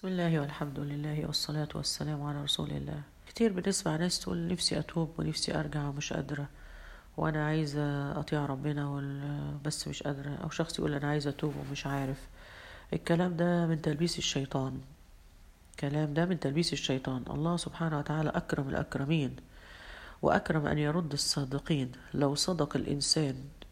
بسم الله والحمد لله والصلاة والسلام على رسول الله كتير بنسمع ناس تقول نفسي أتوب ونفسي أرجع ومش قادرة وأنا عايزة أطيع ربنا وال- بس مش قادرة أو شخص يقول أنا عايزة أتوب ومش عارف الكلام ده من تلبيس الشيطان الكلام ده من تلبيس الشيطان الله سبحانه وتعالى أكرم الأكرمين وأكرم أن يرد الصادقين لو صدق الإنسان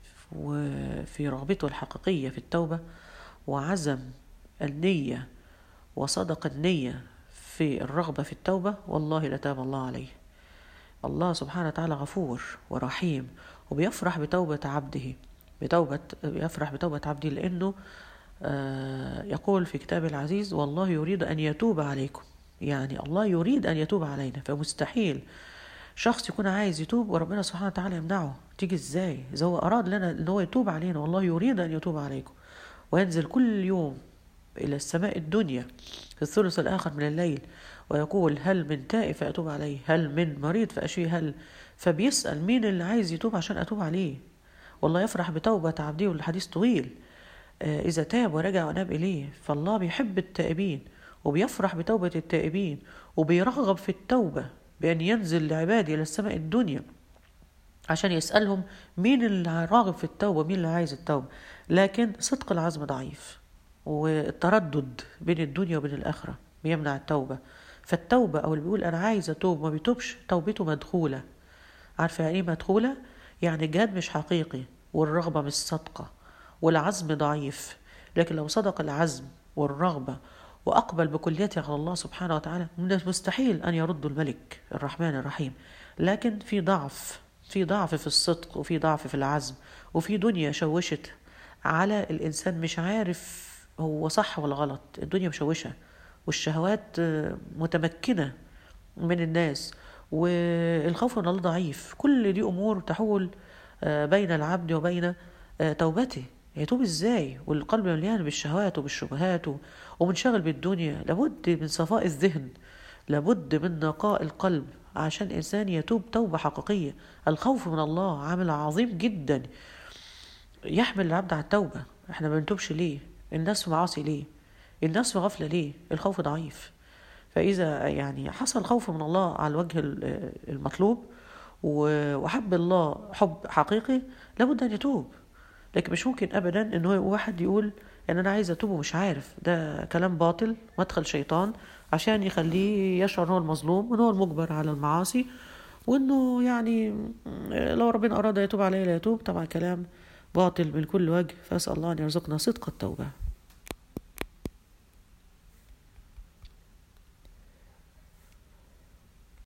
وفي رغبته الحقيقية في التوبة وعزم النية وصدق النية في الرغبة في التوبة والله لتاب الله عليه الله سبحانه وتعالى غفور ورحيم وبيفرح بتوبة عبده بتوبة يفرح بتوبة عبده لأنه آه، يقول في كتاب العزيز والله يريد أن يتوب عليكم يعني الله يريد أن يتوب علينا فمستحيل شخص يكون عايز يتوب وربنا سبحانه وتعالى يمنعه تيجي ازاي اذا هو اراد لنا ان هو يتوب علينا والله يريد ان يتوب عليكم وينزل كل يوم الى السماء الدنيا في الثلث الاخر من الليل ويقول هل من تائب فاتوب عليه هل من مريض فاشفيه هل فبيسال مين اللي عايز يتوب عشان اتوب عليه والله يفرح بتوبه عبده والحديث طويل آه، إذا تاب ورجع وناب إليه فالله بيحب التائبين وبيفرح بتوبة التائبين وبيرغب في التوبة بأن ينزل لعباده إلى السماء الدنيا عشان يسألهم مين اللي راغب في التوبة مين اللي عايز التوبة لكن صدق العزم ضعيف والتردد بين الدنيا وبين الآخرة بيمنع التوبة فالتوبة أو اللي بيقول أنا عايز أتوب ما بيتوبش توبته مدخولة عارفة يعني إيه مدخولة؟ يعني الجهاد مش حقيقي والرغبة مش صادقة والعزم ضعيف لكن لو صدق العزم والرغبة وأقبل بكليته على الله سبحانه وتعالى من المستحيل أن يرد الملك الرحمن الرحيم لكن في ضعف في ضعف في الصدق وفي ضعف في العزم وفي دنيا شوشت على الإنسان مش عارف هو صح ولا غلط الدنيا مشوشة والشهوات آه، متمكنة من الناس والخوف من الله ضعيف كل دي أمور تحول آه، بين العبد وبين آه، توبته يتوب ازاي والقلب مليان بالشهوات وبالشبهات و- ومنشغل بالدنيا لابد من صفاء الذهن لابد من نقاء القلب عشان الإنسان يتوب توبة حقيقية الخوف من الله عامل عظيم جدا يحمل العبد على التوبة احنا ما بنتوبش ليه الناس في معاصي ليه الناس في غفلة ليه الخوف ضعيف فإذا يعني حصل خوف من الله على الوجه ال- المطلوب و- وحب الله حب حقيقي لابد أن يتوب لكن مش ممكن أبدا إن هو واحد يقول يعني أنا عايز أتوب ومش عارف ده كلام باطل مدخل شيطان عشان يخليه يشعر إن هو المظلوم وإن هو المجبر على المعاصي وإنه يعني لو ربنا أراد يتوب عليه لا يتوب طبعا كلام باطل من كل وجه فأسأل الله أن يرزقنا صدق التوبة